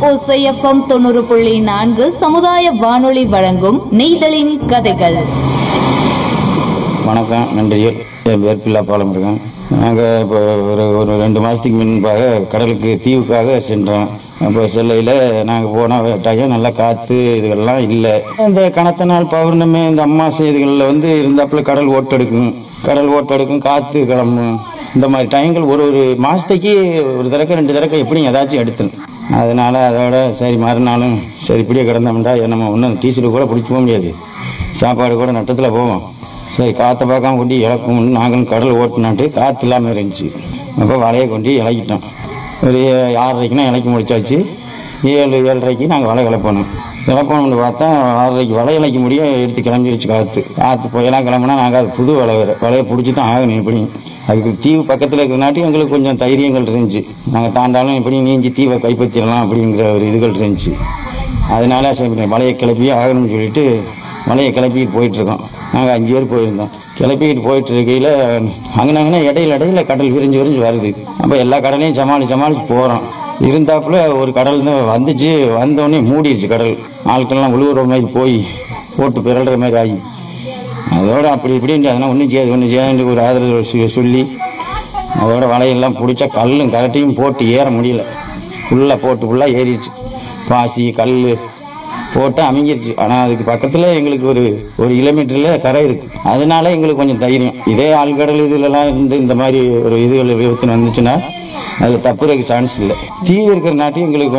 ஓசைஎஃப்எம் தொண்ணூறு புள்ளி நான்கு சமுதாய வானொலி வழங்கும் நெய்தலின் கதைகள் வணக்கம் நன்றிகள் என் பேர் பில்லா பாலம் இருக்கேன் நாங்கள் இப்போ ஒரு ஒரு ரெண்டு மாதத்துக்கு முன்பாக கடலுக்கு தீவுக்காக சென்றோம் அப்போ செல்லையில் நாங்கள் போன டைம் நல்லா காற்று இதுகள்லாம் இல்லை இந்த கனத்த நாள் பௌர்ணமி இந்த அம்மாசை இதுகளில் வந்து இருந்தாப்புல கடல் ஓட்டெடுக்கும் கடல் ஓட்டெடுக்கும் காற்று கிளம்பும் இந்த மாதிரி டைங்கள் ஒரு ஒரு மாதத்துக்கு ஒரு தடவை ரெண்டு தடவை எப்படியும் ஏதாச்சும் எடுத்துணும் அதனால் அதோட சரி மறுநாளும் சரி இப்படியே கிடந்தோம்டா நம்ம ஒன்றும் டீசல் கூட பிடிச்சி போக முடியாது சாப்பாடு கூட நட்டத்தில் போவோம் சரி காற்றை பார்க்காம கொண்டு இழக்கும்னு நாங்களும் கடல் ஓட்டினாட்டு காற்று இல்லாமல் இருந்துச்சு அப்போ வலையை கொண்டு இலக்கிட்டோம் ஒரு ஆறரைக்குனா இலக்கி முடிச்சாச்சு ஏழு ஏழரைக்கு நாங்கள் வலை கிளப்பணும் கிளப்பணும்னு பார்த்தா ஆறரைக்கு வலை இலக்க முடிய எடுத்து கிளம்பிடுச்சு காற்று காற்று புயலாம் கிளம்புனா நாங்கள் அது புது வலை வேறு வலையை பிடிச்சி தான் ஆகணும் இப்படி அதுக்கு தீவு பக்கத்தில் இருக்கிறனாட்டி எங்களுக்கு கொஞ்சம் தைரியங்கள் இருந்துச்சு நாங்கள் தாண்டாலும் இப்படி நீஞ்சி தீவை கைப்பற்றிடலாம் அப்படிங்கிற ஒரு இதுகள் இருந்துச்சு அதனால சரி வலையை கிளப்பி ஆகணும்னு சொல்லிட்டு வலையை கிளப்பிட்டு போயிட்டுருக்கோம் நாங்கள் அஞ்சு பேர் போயிருந்தோம் கிளப்பிக்கிட்டு போயிட்டு இருக்கையில் அங்கனங்கன்னா இடையில இடையில கடல் விரிஞ்சு விரிஞ்சு வருது அப்போ எல்லா கடலையும் சமாளித்து சமாளித்து போகிறோம் இருந்தாப்புல ஒரு கடல் தான் வந்துச்சு வந்தோடனே மூடிடுச்சு கடல் ஆட்கள்லாம் உழுவுற மாதிரி போய் போட்டு பிறல்ற மாதிரி ஆகி அதோட அப்படி இப்படின்னு அதெல்லாம் ஒன்றும் செய்யாது ஒன்றும் செய்யாது ஒரு ஆதரவு சொ- சொல்லி அதோட வலையெல்லாம் பிடிச்சா கல்லும் கரட்டையும் போட்டு ஏற முடியல ஃபுல்லாக போட்டு ஃபுல்லாக ஏறிடுச்சு பாசி கல் போட்டு அமைஞ்சிருச்சு ஆனால் அதுக்கு பக்கத்தில் எங்களுக்கு ஒரு ஒரு கிலோமீட்டரில் கரை இருக்குது அதனால எங்களுக்கு கொஞ்சம் தைரியம் இதே ஆழ்கடல் இதுலலாம் இருந்து இந்த மாதிரி ஒரு இதுகள் விபத்து வந்துச்சுன்னா அதில் தப்புறதுக்கு சான்ஸ் இல்லை தீவு இருக்கிற நாட்டி எங்களுக்கு